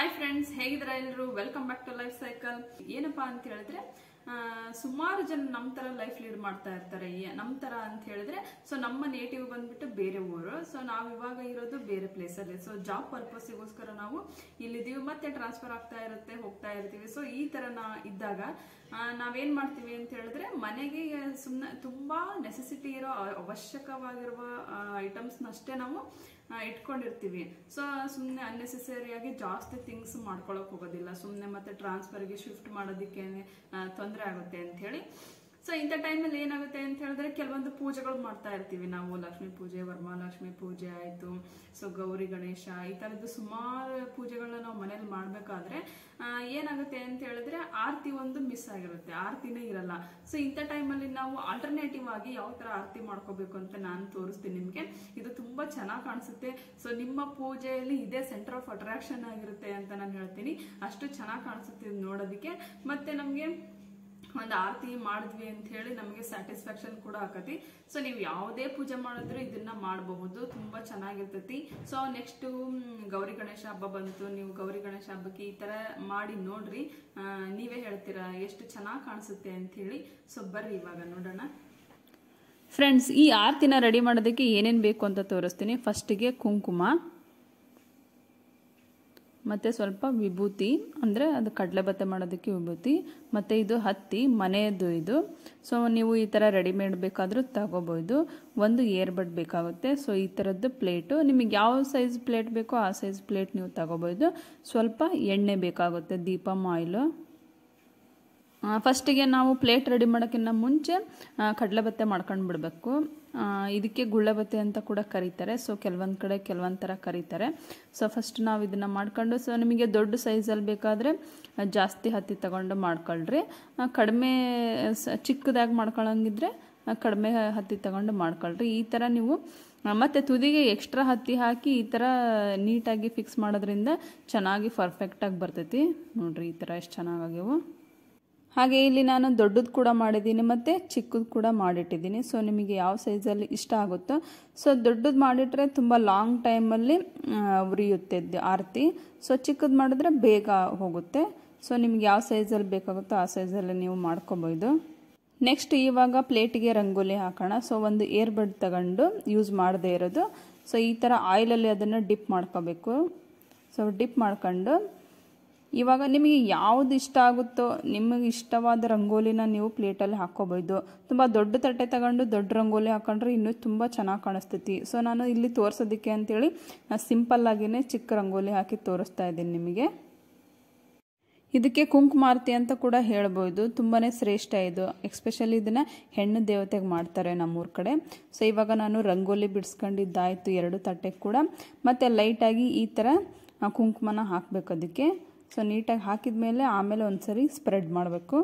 hi friends ಹೇಗಿದ್ದೀರಾ ಎಲ್ಲರೂ welcome back to life cycle ಏನಪ್ಪಾ ಅಂತ ಹೇಳಿದ್ರೆ ಆ, ಸುಮಾರು ಜನ ನಮ್ಮ ತರ ಲೈಫ್ ಲೀಡ್ ಮಾಡ್ತಾ ಇರ್ತಾರೆ ಏ- ನಮ್ಮ ತರ ಅಂತ ಹೇಳಿದ್ರೆ ಸೊ ನಮ್ಮ ನೇಟಿವ್ ಬಂದ್ಬಿಟ್ಟು ಬೇರೆ ಊರು ಸೊ ನಾವು ಇವಾಗ ಇರೋದು ಬೇರೆ ಪ್ಲೇಸ್ ಅಲ್ಲಿ ಸೊ ಜಾಬ್ ಪರ್ಪಸ್ಗೋಸ್ಕರ ನಾವು ಇಲ್ಲಿದ್ದೀವಿ ಮತ್ತೆ ಟ್ರಾನ್ಸ್ಫರ್ ಆಗ್ತಾ ಇರುತ್ತೆ ಹೋಗ್ತಾ ಇರ್ತೀವಿ ಸೊ ಈ ತರ ನಾ ಇದ್ದಾಗ ಆ, ನಾವೇನ್ ಮಾಡ್ತೀವಿ ಅಂತ ಹೇಳಿದ್ರೆ ಮನೆಗೆ ಸುಮ್ಮನೆ ತುಂಬಾ ನೆಸೆಸಿಟಿ ಇರೋ ಅ- ಅವಶ್ಯಕವಾಗಿರುವ ಐಟಮ್ಸ್ನಷ್ಟೇ ನಾವು ಆ, ಇಟ್ಕೊಂಡಿರ್ತೀವಿ ಸೊ ಸುಮ್ಮನೆ ಅನ್ನೆಸೆಸರಿಯಾಗಿ ಜಾಸ್ತಿ ಥಿಂಗ್ಸ್ ಮಾಡ್ಕೊಳಕ್ ಹೋಗೋದಿಲ್ಲ ಸುಮ್ಮನೆ ಮತ್ತೆ ಟ್ರಾನ್ಸ್ಫರ್ಗೆ ಶಿಫ್ಟ್ ಮಾಡೋದಕ್ಕೆ ತೊಂದರೆ ಆಗುತ್ತೆ ಅಂತ ಹೇಳಿ ಸೊ ಇಂಥ ಟೈಮಲ್ಲಿ ಏನಾಗುತ್ತೆ ಅಂತ ಹೇಳಿದ್ರೆ ಕೆಲವೊಂದು ಪೂಜೆಗಳು ಮಾಡ್ತಾ ಇರ್ತೀವಿ ನಾವು ಲಕ್ಷ್ಮೀ ಪೂಜೆ ವರಮಹಾಲಕ್ಷ್ಮಿ ಪೂಜೆ ಆಯಿತು ಸೊ ಗೌರಿ ಗಣೇಶ ಈ ಥರದ್ದು ಸುಮಾರು ಪೂಜೆಗಳನ್ನ ನಾವು ಮನೇಲಿ ಮಾಡಬೇಕಾದ್ರೆ ಏನಾಗುತ್ತೆ ಅಂತ ಹೇಳಿದ್ರೆ ಆರತಿ ಒಂದು ಮಿಸ್ ಆಗಿರುತ್ತೆ ಆರತಿನೇ ಇರಲ್ಲ ಸೊ ಇಂಥ ಟೈಮಲ್ಲಿ ನಾವು ಆಲ್ಟರ್ನೇಟಿವ್ ಆಗಿ ಯಾವ ಥರ ಆರತಿ ಮಾಡ್ಕೋಬೇಕು ಅಂತ ನಾನು ತೋರಿಸ್ತೀನಿ ನಿಮಗೆ ಇದು ತುಂಬ ಚೆನ್ನಾಗಿ ಕಾಣಿಸುತ್ತೆ ಸೊ ನಿಮ್ಮ ಪೂಜೆಯಲ್ಲಿ ಇದೇ ಸೆಂಟರ್ ಆಫ್ ಅಟ್ರಾಕ್ಷನ್ ಆಗಿರುತ್ತೆ ಅಂತ ನಾನು ಹೇಳ್ತೀನಿ ಅಷ್ಟು ಚೆನ್ನಾಗಿ ಕಾಣಿಸುತ್ತೆ ಇದು ನೋಡೋದಕ್ಕೆ ಮತ್ತೆ ನಮಗೆ ಒಂದು ಆರತಿ ಮಾಡಿದ್ವಿ ಅಂತ ಹೇಳಿ ನಮಗೆ ಸ್ಯಾಟಿಸ್ಫ್ಯಾಕ್ಷನ್ ಕೂಡ ಆಕತಿ ಸೊ ನೀವು ಯಾವುದೇ ಪೂಜೆ ಮಾಡಿದ್ರು ಇದನ್ನ ಮಾಡಬಹುದು ತುಂಬಾ ಚೆನ್ನಾಗಿರ್ತೈತಿ ಸೊ ನೆಕ್ಸ್ಟ್ ಗೌರಿ ಗಣೇಶ ಹಬ್ಬ ಬಂತು ನೀವು ಗೌರಿ ಗಣೇಶ ಹಬ್ಬಕ್ಕೆ ಈ ತರ ಮಾಡಿ ನೋಡ್ರಿ ಆ, ನೀವೇ ಹೇಳ್ತೀರಾ ಎಷ್ಟು ಚೆನ್ನಾಗಿ ಕಾಣಿಸುತ್ತೆ ಅಂತ ಹೇಳಿ ಸೊ ಬರ್ರಿ ಇವಾಗ ನೋಡೋಣ ಫ್ರೆಂಡ್ಸ್ ಈ ಆರತಿನ ರೆಡಿ ಮಾಡೋದಕ್ಕೆ ಏನೇನು ಬೇಕು ಅಂತ ತೋರಿಸ್ತೀನಿ ಫಸ್ಟಿಗೆ ಕುಂಕುಮ ಮತ್ತು ಸ್ವಲ್ಪ ವಿಭೂತಿ ಅಂದರೆ ಅದು ಕಡಲೆಬತ್ತೆ ಮಾಡೋದಕ್ಕೆ ವಿಭೂತಿ ಮತ್ತು ಇದು ಹತ್ತಿ ಮನೆಯದು ಇದು ಸೊ ನೀವು ಈ ಥರ ರೆಡಿಮೇಡ್ ಬೇಕಾದರೂ ತಗೋಬೋದು ಒಂದು ಏರ್ಬಡ್ ಬೇಕಾಗುತ್ತೆ ಸೊ ಈ ಥರದ್ದು ಪ್ಲೇಟು ನಿಮಗೆ ಯಾವ ಸೈಜ್ ಪ್ಲೇಟ್ ಬೇಕೋ ಆ ಸೈಜ್ ಪ್ಲೇಟ್ ನೀವು ತಗೋಬೋದು ಸ್ವಲ್ಪ ಎಣ್ಣೆ ಬೇಕಾಗುತ್ತೆ ದೀಪಮ್ ಆಯಿಲು ಫಸ್ಟಿಗೆ ನಾವು ಪ್ಲೇಟ್ ರೆಡಿ ಮಾಡೋಕ್ಕಿಂತ ಮುಂಚೆ ಆ, ಕಡಲೆಬತ್ತೆ ಮಾಡ್ಕೊಂಡು ಬಿಡಬೇಕು ಇದಕ್ಕೆ ಗುಳ್ಳೆಬತ್ತೆ ಅಂತ ಕೂಡ ಕರೀತಾರೆ ಸೊ ಕೆಲವೊಂದು ಕಡೆ ಕೆಲವೊಂದು ಥರ ಕರೀತಾರೆ ಸೊ ಫಸ್ಟ್ ನಾವು ಇದನ್ನು ಮಾಡ್ಕೊಂಡು ಸೊ ನಿಮಗೆ ದೊಡ್ಡ ಸೈಜಲ್ಲಿ ಬೇಕಾದರೆ ಜಾಸ್ತಿ ಹತ್ತಿ ತಗೊಂಡು ಮಾಡ್ಕೊಳ್ರಿ ಆ, ಕಡಿಮೆ ಸ ಚಿಕ್ಕದಾಗಿ ಮಾಡ್ಕೊಳ್ಳೋಂಗಿದ್ರೆ ಆ, ಕಡಿಮೆ ಹತ್ತಿ ತಗೊಂಡು ಮಾಡ್ಕೊಳ್ರಿ ಈ ಥರ ನೀವು ಆ, ಮತ್ತೆ ತುದಿಗೆ ಎಕ್ಸ್ಟ್ರಾ ಹತ್ತಿ ಹಾಕಿ ಈ ಥರ ನೀಟಾಗಿ ಫಿಕ್ಸ್ ಮಾಡೋದ್ರಿಂದ ಚೆನ್ನಾಗಿ ಪರ್ಫೆಕ್ಟಾಗಿ ಬರ್ತೈತಿ ನೋಡ್ರಿ ಈ ಥರ ಎಷ್ಟು ಚೆನ್ನಾಗಾಗ್ಯವು ಹಾಗೆ ಇಲ್ಲಿ ನಾನು ದೊಡ್ಡದು ಕೂಡ ಮಾಡಿದ್ದೀನಿ ಮತ್ತು ಚಿಕ್ಕದು ಕೂಡ ಮಾಡಿಟ್ಟಿದ್ದೀನಿ ಸೊ ನಿಮಗೆ ಯಾವ ಸೈಜಲ್ಲಿ ಇಷ್ಟ ಆಗುತ್ತೋ ಸೊ ದೊಡ್ಡದು ಮಾಡಿಟ್ರೆ ತುಂಬ ಲಾಂಗ್ ಟೈಮಲ್ಲಿ ಉರಿಯುತ್ತೆ ಇದು ಆರತಿ ಸೊ ಚಿಕ್ಕದು ಮಾಡಿದ್ರೆ ಬೇಗ ಹೋಗುತ್ತೆ ಸೊ ನಿಮ್ಗೆ ಯಾವ ಸೈಜಲ್ಲಿ ಬೇಕಾಗುತ್ತೋ ಆ ಸೈಜಲ್ಲಿ ನೀವು ಮಾಡ್ಕೊಬೋದು ನೆಕ್ಸ್ಟ್ ಇವಾಗ ಪ್ಲೇಟಿಗೆ ರಂಗೋಲಿ ಹಾಕೋಣ ಸೊ ಒಂದು ಏರ್ ಬಡ್ ತಗೊಂಡು ಯೂಸ್ ಮಾಡದೇ ಇರೋದು ಸೊ ಈ ಥರ ಆಯಿಲಲ್ಲಿ ಅದನ್ನು ಡಿಪ್ ಮಾಡ್ಕೋಬೇಕು ಸೊ ಡಿಪ್ ಮಾಡ್ಕೊಂಡು ಇವಾಗ ನಿಮಗೆ ಯಾವ್ದು ಇಷ್ಟ ಆಗುತ್ತೋ ನಿಮಗೆ ಇಷ್ಟವಾದ ರಂಗೋಲಿನ ನೀವು ಪ್ಲೇಟಲ್ಲಿ ಹಾಕ್ಕೋಬೋದು ತುಂಬ ದೊಡ್ಡ ತಟ್ಟೆ ತಗೊಂಡು ದೊಡ್ಡ ರಂಗೋಲಿ ಹಾಕೊಂಡ್ರೆ ಇನ್ನೂ ತುಂಬ ಚೆನ್ನಾಗಿ ಕಾಣಿಸ್ತೈತಿ ಸೊ ನಾನು ಇಲ್ಲಿ ತೋರಿಸೋದಕ್ಕೆ ಅಂತೇಳಿ ಸಿಂಪಲ್ ಆಗಿನೇ ಚಿಕ್ಕ ರಂಗೋಲಿ ಹಾಕಿ ತೋರಿಸ್ತಾ ಇದ್ದೀನಿ ನಿಮಗೆ ಇದಕ್ಕೆ ಕುಂಕುಮಾರತಿ ಅಂತ ಕೂಡ ಹೇಳ್ಬೋದು ತುಂಬಾ ಶ್ರೇಷ್ಠ ಇದು ಎಕ್ಸ್ಪೆಷಲಿ ಇದನ್ನು ಹೆಣ್ಣು ದೇವತೆಗೆ ಮಾಡ್ತಾರೆ ನಮ್ಮೂರ ಕಡೆ ಸೊ ಇವಾಗ ನಾನು ರಂಗೋಲಿ ಬಿಡಿಸ್ಕೊಂಡಿದ್ದಾಯಿತು ಎರಡು ತಟ್ಟೆಗೆ ಕೂಡ ಮತ್ತು ಲೈಟಾಗಿ ಈ ಥರ ಆ, ಕುಂಕುಮನ ಹಾಕಬೇಕು ಅದಕ್ಕೆ ಸೊ ನೀಟಾಗಿ ಹಾಕಿದ ಮೇಲೆ ಆಮೇಲೆ ಒಂದ್ಸರಿ ಸ್ಪ್ರೆಡ್ ಮಾಡಬೇಕು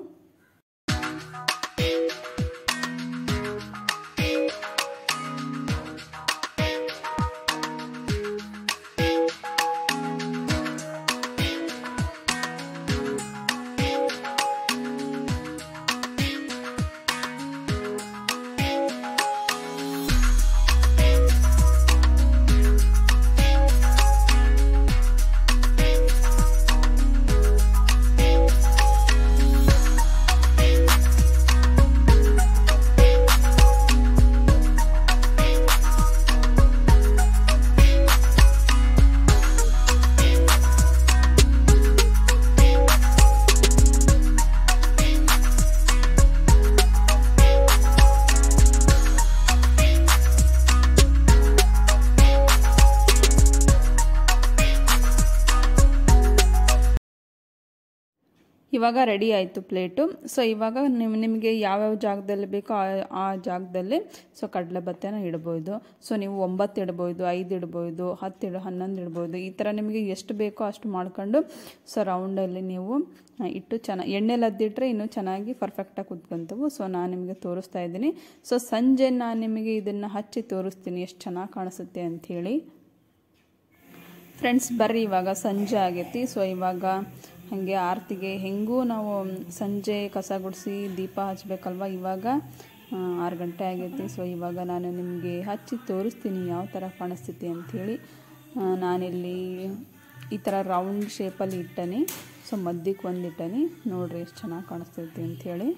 ಇವಾಗ ರೆಡಿ ಆಯಿತು ಪ್ಲೇಟು ಸೊ ಇವಾಗ ನಿಮ್ ನಿಮಗೆ ಯಾವ್ಯಾವ ಜಾಗದಲ್ಲಿ ಬೇಕೋ ಆ ಆ ಜಾಗದಲ್ಲಿ ಸೊ ಕಡಲೆಬತ್ತೆನ ಇಡ್ಬೋದು ಸೊ ನೀವು ಒಂಬತ್ತು ಇಡ್ಬೋದು ಐದು ಇಡ್ಬೋದು ಹತ್ತು ಇಡ ಹನ್ನೊಂದು ಇಡ್ಬೋದು ಈ ಥರ ನಿಮಗೆ ಎಷ್ಟು ಬೇಕೋ ಅಷ್ಟು ಮಾಡ್ಕೊಂಡು ಸೊ ರೌಂಡಲ್ಲಿ ನೀವು ಆ, ಇಟ್ಟು ಚೆನ್ನಾಗಿ ಎಣ್ಣೆಲಿ ಅದ್ದಿಟ್ರೆ ಇನ್ನೂ ಚೆನ್ನಾಗಿ ಪರ್ಫೆಕ್ಟಾಗಿ ಕುತ್ಕೊಂತವು ಸೊ ನಾನು ನಿಮಗೆ ತೋರಿಸ್ತಾ ಇದ್ದೀನಿ ಸೊ ಸಂಜೆ ನಾನು ನಿಮಗೆ ಇದನ್ನು ಹಚ್ಚಿ ತೋರಿಸ್ತೀನಿ ಎಷ್ಟು ಚೆನ್ನಾಗಿ ಕಾಣಿಸುತ್ತೆ ಅಂಥೇಳಿ ಫ್ರೆಂಡ್ಸ್ ಬರ್ರಿ ಇವಾಗ ಸಂಜೆ ಆಗೈತಿ ಸೊ ಇವಾಗ ಹಾಗೆ ಆರತಿಗೆ ಹೆಂಗೂ ನಾವು ಸಂಜೆ ಕಸ ಗುಡಿಸಿ ದೀಪ ಹಚ್ಬೇಕಲ್ವ ಇವಾಗ ಆ, ಆರು ಗಂಟೆ ಆಗೈತಿ ಸೊ ಇವಾಗ ನಾನು ನಿಮಗೆ ಹಚ್ಚಿ ತೋರಿಸ್ತೀನಿ ಯಾವ ಥರ ಕಾಣಿಸ್ತೈತಿ ಅಂಥೇಳಿ ನಾನಿಲ್ಲಿ ಈ ಥರ ರೌಂಡ್ ಶೇಪಲ್ಲಿ ಇಟ್ಟನಿ ಸೊ ಮಧ್ಯಕ್ಕೆ ಒಂದು ಇಟ್ಟನಿ ನೋಡಿರಿ ಎಷ್ಟು ಚೆನ್ನಾಗಿ ಕಾಣಿಸ್ತೈತಿ ಅಂಥೇಳಿ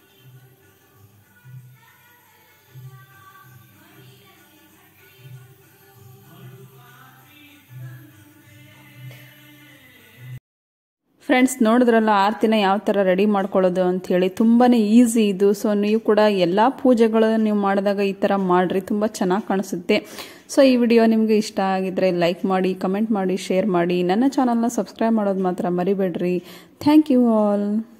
ಫ್ರೆಂಡ್ಸ್ ನೋಡಿದ್ರಲ್ಲ ಆರತಿನ ಯಾವ ಥರ ರೆಡಿ ಮಾಡ್ಕೊಳ್ಳೋದು ಅಂಥೇಳಿ ತುಂಬಾ ಈಸಿ ಇದು ಸೊ ನೀವು ಕೂಡ ಎಲ್ಲ ಪೂಜೆಗಳನ್ನು ನೀವು ಮಾಡಿದಾಗ ಈ ಥರ ಮಾಡಿರಿ ತುಂಬ ಚೆನ್ನಾಗಿ ಕಾಣಿಸುತ್ತೆ ಸೊ ಈ ವಿಡಿಯೋ ನಿಮಗೆ ಇಷ್ಟ ಆಗಿದ್ರೆ ಲೈಕ್ ಮಾಡಿ ಕಮೆಂಟ್ ಮಾಡಿ ಶೇರ್ ಮಾಡಿ ನನ್ನ ಚಾನಲ್ನ ಸಬ್ಸ್ಕ್ರೈಬ್ ಮಾಡೋದು ಮಾತ್ರ ಮರಿಬೇಡ್ರಿ ಥ್ಯಾಂಕ್ ಯು ಆಲ್